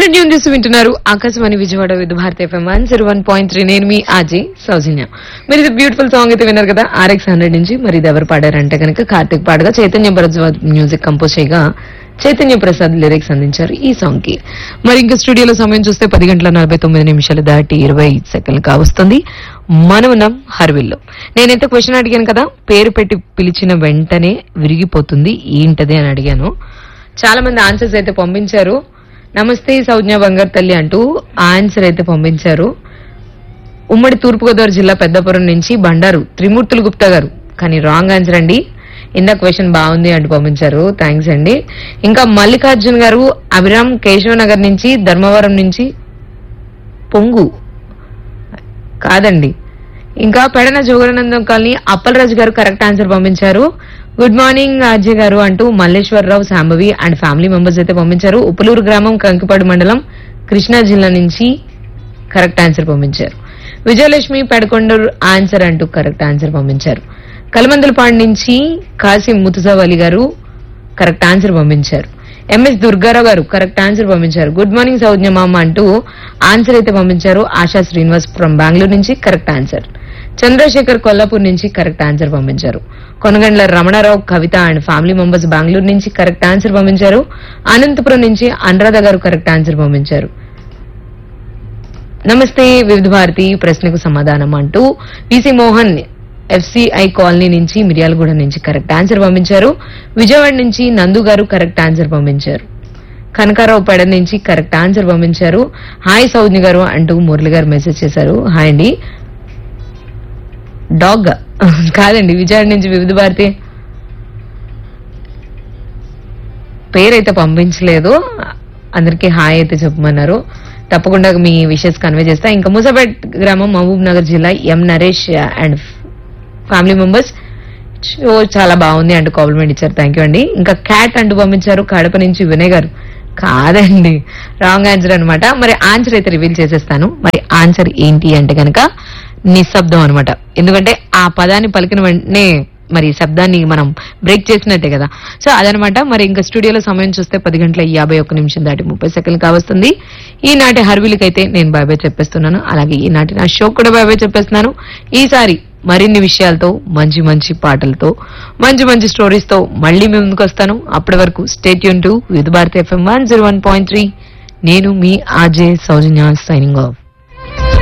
మీరు ట్యూన్ చేసి వింటున్నారు Akashvani Vijayawada Vividh Bharati FM one zero one point three నేను మీ ఆజీ సౌజన్య మీరు ఇది బ్యూటిఫుల్ సాంగ్ అయితే విన్నారు కదా ఆర్ఎక్స్ హండ్రెడ్ నుంచి మరి ఇది ఎవరు పాడారంటే కనుక కార్తిక్ పాడగా చైతన్య భరద్వాజ్ మ్యూజిక్ కంపోజ్ చేయగా చైతన్య ప్రసాద్ లిరిక్స్ అందించారు ఈ సాంగ్ కి మరి ఇంకా స్టూడియోలో సమయం చూస్తే పది గంటల నలభై తొమ్మిది నిమిషాలు దాటి ఇరవై సెకండ్లు కావస్తుంది మనం ఉన్నాం హర్విల్లో నేనైతే క్వశ్చన్ అడిగాను కదా పేరు పెట్టి పిలిచిన వెంటనే విరిగిపోతుంది ఏంటది అని అడిగాను చాలా మంది ఆన్సర్స్ అయితే పంపించారు నమస్తే సౌజ్ఞ బంగారు తల్లి అంటూ ఆన్సర్ అయితే పంపించారు ఉమ్మడి తూర్పుగోదావరి జిల్లా పెద్దపురం నుంచి బండారు త్రిమూర్తులు గుప్తా గారు కానీ రాంగ్ ఆన్సర్ అండి ఇందా క్వశ్చన్ బాగుంది అంటూ పంపించారు థ్యాంక్స్ అండి ఇంకా మల్లికార్జున్ గారు అభిరామ్ కేశవ నగర్ నుంచి ధర్మవరం నుంచి పొంగు కాదండి ఇంకా Pedana జోగరానందం colony Appalaraju garu correct answer పంపించారు గుడ్ మార్నింగ్ అజయ్ గారు అంటూ Malleswararao Shambhavi and family members అయితే పంపించారు ఉప్పులూరు గ్రామం కంకిపాడు మండలం కృష్ణా జిల్లా నుంచి కరెక్ట్ ఆన్సర్ పంపించారు విజయలక్ష్మి పెడకొండూరు ఆన్సర్ అంటూ కరెక్ట్ ఆన్సర్ పంపించారు కలమందలపాడు నుంచి కాసిం ముతుజావలి గారు కరెక్ట్ ఆన్సర్ పంపించారు MS Durgarao garu correct answer పంపించారు గుడ్ మార్నింగ్ సౌజ్ఞ మామ అంటూ ఆన్సర్ అయితే పంపించారు ఆశా శ్రీనివాస్ ఫ్రమ్ బెంగళూరు నుంచి కరెక్ట్ ఆన్సర్ చంద్రశేఖర్ కొల్లాపూర్ నుంచి కరెక్ట్ ఆన్సర్ పంపించారు Konagandla Ramanarao Kavitha and family members Bengaluru నుంచి కరెక్ట్ ఆన్సర్ పంపించారు అనంతపురం నుంచి అనురాధ గారు కరెక్ట్ ఆన్సర్ పంపించారు నమస్తే వివిధ భారతి ప్రశ్నకు సమాధానం అంటూ విసి మోహన్ ఎఫ్సిఐ కాలనీ నుంచి మిర్యాలగూడ నుంచి కరెక్ట్ ఆన్సర్ పంపించారు విజయవాడ నుంచి నందు గారు కరెక్ట్ ఆన్సర్ పంపించారు కనకారావు పెడ నుంచి కరెక్ట్ ఆన్సర్ పంపించారు హాయ్ సౌజ్ఞ గారు అంటూ మురళి గారు మెసేజ్ చేశారు హాయ్ అండి డాగ్ కాదండి విజయవాడ నుంచి వివిధ భారతి పేరైతే పంపించలేదు అందరికీ హాయ్ అయితే చెప్పమన్నారు తప్పకుండా మీ విషెస్ కన్వే చేస్తా ఇంకా ముసాపేట్ గ్రామం మహబూబ్ నగర్ జిల్లా M Naresh and family members show చాలా బాగుంది అంటూ కాంప్లిమెంట్ ఇచ్చారు థ్యాంక్ యూ అండి ఇంకా క్యాట్ అంటూ పంపించారు కడప నుంచి వినయ్ గారు కాదండి రాంగ్ ఆన్సర్ అన్నమాట మరి ఆన్సర్ అయితే రివీల్ చేసేస్తాను మరి ఆన్సర్ ఏంటి అంటే కనుక నిశ్శబ్దం అన్నమాట ఎందుకంటే ఆ పదాన్ని పలికిన వెంటనే మరి శబ్దాన్ని మనం బ్రేక్ చేసినట్టే కదా సో అదనమాట మరి ఇంకా స్టూడియోలో సమయం చూస్తే పది గంటల యాభై ఒక్క నిమిషం దాటి ముప్పై సెకండ్లు కావస్తుంది ఈనాటి హర్విలికైతే నేను బాబాయ్ చెప్పేస్తున్నాను అలాగే ఈనాటి నా షో కూడా బాబాయ్ చెప్పేస్తున్నాను ఈసారి మరిన్ని విషయాలతో మంచి మంచి పాటలతో మంచి మంచి స్టోరీస్ తో మళ్ళీ మీ ముందుకు వస్తాను అప్పటి వరకు స్టేట్ యూన్ to with Bharati FM one zero one point three నేను మీ ఆర్జే సౌజన్య సైనింగ్ ఆఫ్